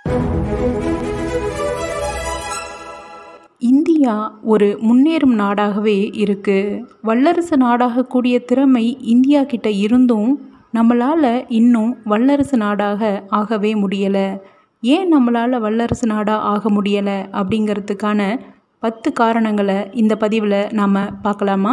India ஒரு முன்னேறும் நாடாகவே இருக்கு வல்லரசு நாடாகக்கூடிய திறமை இந்தியா கிட்ட இருந்தும் நம்மளால் இன்னும் வல்லரசு நாடாக ஆகவே முடியலை ஏன் நம்மளால் வல்லரசு நாடாக ஆக முடியலை அப்படிங்கிறதுக்கான பத்து காரணங்களை இந்த பதிவில் நாம் பார்க்கலாமா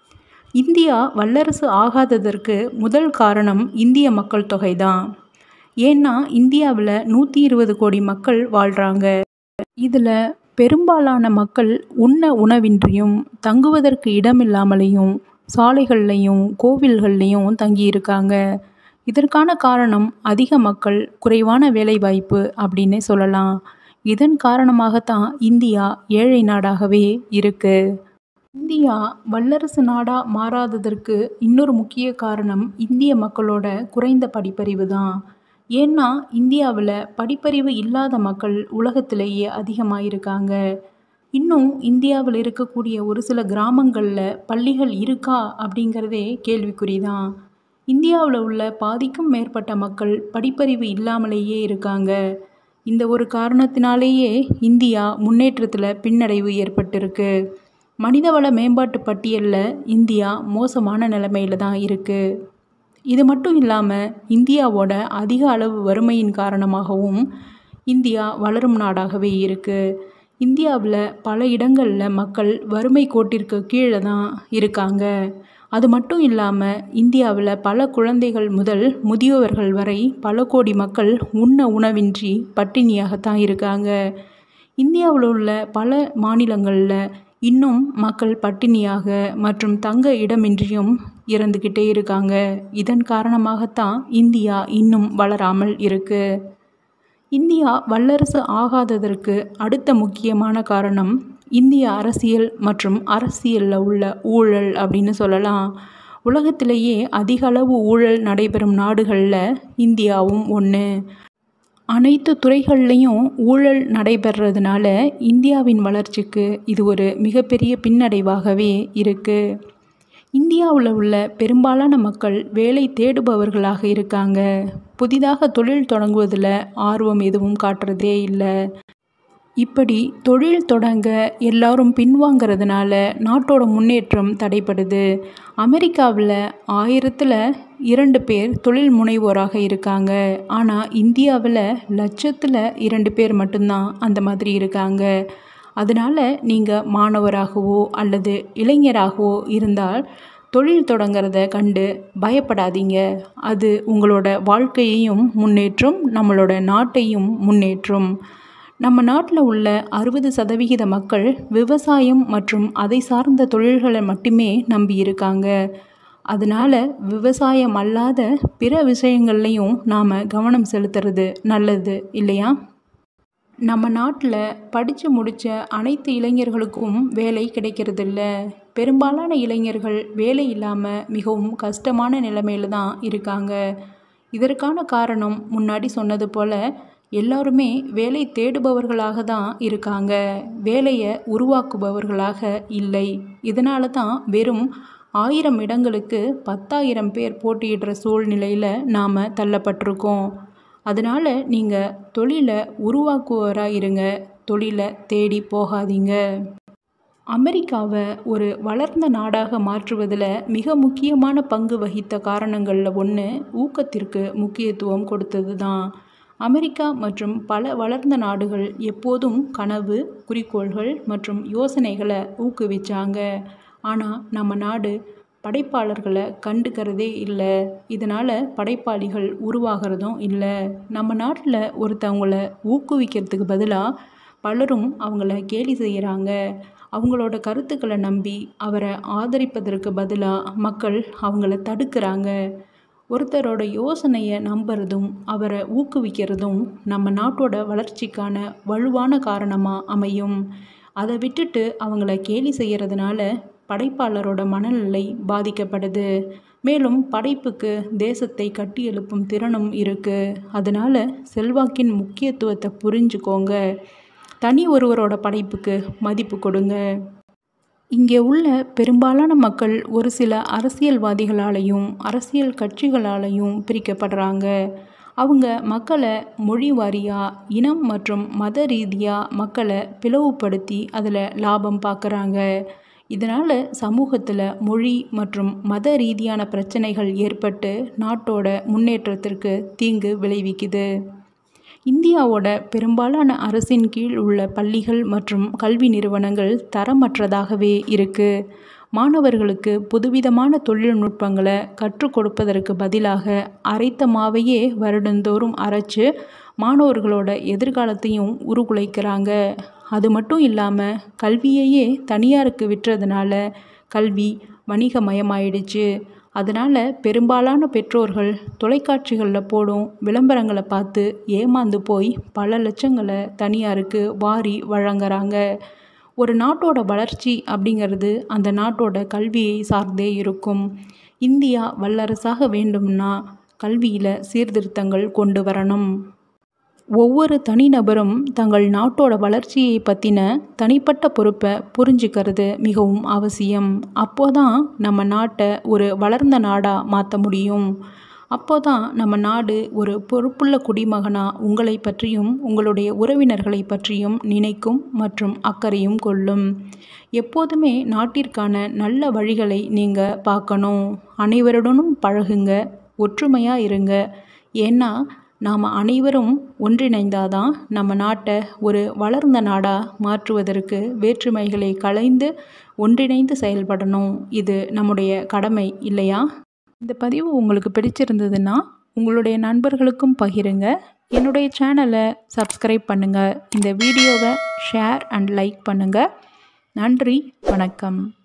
இந்தியா வல்லரசு ஆகாததற்கு முதல் காரணம் இந்திய மக்கள் தொகை தான் ஏன்னா இந்தியாவில் நூற்றி இருபது கோடி மக்கள் வாழ்கிறாங்க இதில் பெரும்பாலான மக்கள் உண்ண உணவின்றியும் தங்குவதற்கு இடமில்லாமலேயும் சாலைகள்லையும் கோவில்கள்லையும் தங்கியிருக்காங்க இதற்கான காரணம் அதிக மக்கள் குறைவான வேலைவாய்ப்பு அப்படின்னே சொல்லலாம் இதன் காரணமாகத்தான் இந்தியா ஏழை நாடாகவே இருக்கு இந்தியா வல்லரசு நாடாக மாறாததற்கு இன்னொரு முக்கிய காரணம் இந்திய மக்களோட குறைந்த படிப்பறிவு தான் ஏன்னா இந்தியாவில் படிப்பறிவு இல்லாத மக்கள் உலகத்திலேயே அதிகமாக இருக்காங்க இன்னும் இந்தியாவில் இருக்கக்கூடிய ஒரு சில கிராமங்களில் பள்ளிகள் இருக்கா அப்படிங்கிறதே கேள்விக்குறி தான் இந்தியாவில் உள்ள பாதிக்கும் மேற்பட்ட மக்கள் படிப்பறிவு இல்லாமலேயே இருக்காங்க இந்த ஒரு காரணத்தினாலேயே இந்தியா முன்னேற்றத்தில் பின்னடைவு ஏற்பட்டிருக்கு மனிதவள மேம்பாட்டு பட்டியலில் இந்தியா மோசமான நிலைமையில தான் இருக்குது இது மட்டும் இல்லாமல் இந்தியாவோட அதிக அளவு வறுமையின் காரணமாகவும் இந்தியா வளரும் நாடாகவே இருக்குது இந்தியாவில் பல இடங்களில் மக்கள் வறுமை கோட்டிற்கு கீழே தான் இருக்காங்க அது மட்டும் இல்லாமல் இந்தியாவில் பல குழந்தைகள் முதல் முதியவர்கள் வரை பல கோடி மக்கள் உண்ண உணவின்றி பட்டினியாகத்தான் இருக்காங்க இந்தியாவில் உள்ள பல மாநிலங்களில் இன்னும் மக்கள் பட்டினியாக மற்றும் தங்க இடமின்றியும் இறந்துக்கிட்டே இருக்காங்க இதன் காரணமாகத்தான் இந்தியா இன்னும் வளராமல் இருக்கு இந்தியா வல்லரசு ஆகாததற்கு அடுத்த முக்கியமான காரணம் இந்திய அரசியல் மற்றும் அரசியலில் உள்ள ஊழல் அப்படின்னு சொல்லலாம் உலகத்திலேயே அதிக அளவு ஊழல் நடைபெறும் நாடுகளில் இந்தியாவும் ஒன்று அனைத்து துறைகள்லையும் ஊழல் நடைபெறதுனால இந்தியாவின் வளர்ச்சிக்கு இது ஒரு மிகப்பெரிய பின்னடைவாகவே இருக்குது இந்தியாவில் உள்ள பெரும்பாலான மக்கள் வேலை தேடுபவர்களாக இருக்காங்க புதிதாக தொழில் தொடங்குவதில் ஆர்வம் எதுவும் காட்டுறதே இல்லை இப்படி தொழில் தொடங்க எல்லாரும் பின்வாங்கிறதுனால நாட்டோட முன்னேற்றம் தடைப்படுது அமெரிக்காவில் ஆயிரத்தில் இரண்டு பேர் தொழில் முனைவோராக இருக்காங்க ஆனால் இந்தியாவில் லட்சத்தில் இரண்டு பேர் மட்டும்தான் அந்த மாதிரி இருக்காங்க அதனால் நீங்கள் மாணவராகவோ அல்லது இளைஞராகவோ இருந்தால் தொழில் தொடங்கிறத கண்டு பயப்படாதீங்க அது உங்களோட வாழ்க்கையையும் முன்னேற்றும் நம்மளோட நாட்டையும் முன்னேற்றும் நம்ம நாட்டில் உள்ள அறுபது சதவிகித மக்கள் விவசாயம் மற்றும் அதை சார்ந்த தொழில்களை மட்டுமே நம்பி இருக்காங்க அதனால் விவசாயம் அல்லாத பிற விஷயங்கள்லையும் நாம் கவனம் செலுத்துறது நல்லது இல்லையா நம்ம நாட்டில் படித்து முடித்த அனைத்து இளைஞர்களுக்கும் வேலை கிடைக்கிறதில்ல பெரும்பாலான இளைஞர்கள் வேலை இல்லாமல் மிகவும் கஷ்டமான நிலைமையில தான் இருக்காங்க இதற்கான காரணம் முன்னாடி சொன்னது போல் எல்லாருமே வேலை தேடுபவர்களாக தான் இருக்காங்க வேலையை உருவாக்குபவர்களாக இல்லை இதனால தான் வெறும் ஆயிரம் இடங்களுக்கு பத்தாயிரம் பேர் போட்டியிடுற சூழ்நிலையில் நாம் தள்ளப்பட்டிருக்கோம் அதனால் நீங்கள் தொழிலை உருவாக்குவராக இருங்க தொழிலை தேடி போகாதீங்க அமெரிக்காவை ஒரு வளர்ந்த நாடாக மாற்றுவதில் மிக முக்கியமான பங்கு வகித்த காரணங்களில் ஒன்று ஊக்கத்திற்கு முக்கியத்துவம் கொடுத்தது தான் அமெரிக்கா மற்றும் பல வளர்ந்த நாடுகள் எப்போதும் கனவு குறிக்கோள்கள் மற்றும் யோசனைகளை ஊக்குவிச்சாங்க ஆனால் நம்ம நாடு படைப்பாளர்களை கண்டுக்கிறதே இல்லை இதனால் படைப்பாளிகள் உருவாகிறதும் இல்லை நம்ம நாட்டில் ஒருத்தவங்கள ஊக்குவிக்கிறதுக்கு பதிலாக பலரும் அவங்கள கேலி செய்கிறாங்க அவங்களோட கருத்துக்களை நம்பி அவரை ஆதரிப்பதற்கு பதிலாக மக்கள் அவங்கள தடுக்கிறாங்க ஒருத்தரோட யோசனையை நம்புறதும் அவரை ஊக்குவிக்கிறதும் நம்ம நாட்டோட வளர்ச்சிக்கான வலுவான காரணமாக அமையும் அதை விட்டுட்டு அவங்கள கேலி செய்கிறதுனால படைப்பாளரோட மனநிலை பாதிக்கப்படுது மேலும் படைப்புக்கு தேசத்தை கட்டி எழுப்பும் திறனும் இருக்குது அதனால் செல்வாக்கின் முக்கியத்துவத்தை புரிஞ்சுக்கோங்க தனி ஒருவரோட படைப்புக்கு மதிப்பு கொடுங்க இங்கே உள்ள பெரும்பாலான மக்கள் ஒரு சில அரசியல்வாதிகளாலையும் அரசியல் கட்சிகளாலையும் பிரிக்கப்படுறாங்க அவங்க மக்களை மொழி வாரியாக இனம் மற்றும் மத ரீதியாக மக்களை பிளவுபடுத்தி அதில் லாபம் பார்க்குறாங்க இதனால் சமூகத்தில் மொழி மற்றும் மத ரீதியான பிரச்சனைகள் ஏற்பட்டு நாட்டோட முன்னேற்றத்திற்கு தீங்கு விளைவிக்குது இந்தியாவோட பெரும்பாலான அரசின் கீழ் உள்ள பள்ளிகள் மற்றும் கல்வி நிறுவனங்கள் தரமற்றதாகவே இருக்குது மாணவர்களுக்கு புதுவிதமான தொழில்நுட்பங்களை கற்றுக் கொடுப்பதற்கு பதிலாக அரைத்த மாவையே வருடந்தோறும் அரைச்சு மாணவர்களோட எதிர்காலத்தையும் உருகுலைக்கிறாங்க அது மட்டும் இல்லாமல் கல்வியையே தனியாருக்கு விட்டுறதுனால கல்வி வணிகமயமாயிடுச்சு அதனால் பெரும்பாலான பெற்றோர்கள் தொலைக்காட்சிகளில் போடும் விளம்பரங்களை பார்த்து ஏமாந்து போய் பல லட்சங்களை தனியாருக்கு வாரி வழங்குறாங்க ஒரு நாட்டோட வளர்ச்சி அப்படிங்கிறது அந்த நாட்டோட கல்வியை சார்ந்தே இருக்கும் இந்தியா வல்லரசாக வேண்டும்னா கல்வியில் சீர்திருத்தங்கள் கொண்டு வரணும் ஒவ்வொரு தனிநபரும் தங்கள் நாட்டோட வளர்ச்சியை பற்றின தனிப்பட்ட பொறுப்பை புரிஞ்சுக்கிறது மிகவும் அவசியம் அப்போதான் நம்ம நாட்டை ஒரு வளர்ந்த நாடாக மாற்ற முடியும் அப்போதான் நம்ம நாடு ஒரு பொறுப்புள்ள குடிமகனாக உங்களை பற்றியும் உங்களுடைய உறவினர்களை பற்றியும் நினைக்கும் மற்றும் அக்கறையும் கொள்ளும் எப்போதுமே நாட்டிற்கான நல்ல வழிகளை நீங்கள் பார்க்கணும் அனைவருடனும் பழகுங்க ஒற்றுமையாக இருங்க ஏன்னா நாம் அனைவரும் ஒன்றிணைந்தாதான் நம்ம நாட்டை ஒரு வளர்ந்த நாடாக மாற்றுவதற்கு வேற்றுமைகளை களைந்து ஒன்றிணைந்து செயல்படணும் இது நம்முடைய கடமை இல்லையா இந்த பதிவு உங்களுக்கு பிடிச்சிருந்ததுன்னா உங்களுடைய நண்பர்களுக்கும் பகிருங்க என்னுடைய சேனலை சப்ஸ்கிரைப் பண்ணுங்கள் இந்த வீடியோவை ஷேர் அண்ட் லைக் பண்ணுங்கள் நன்றி வணக்கம்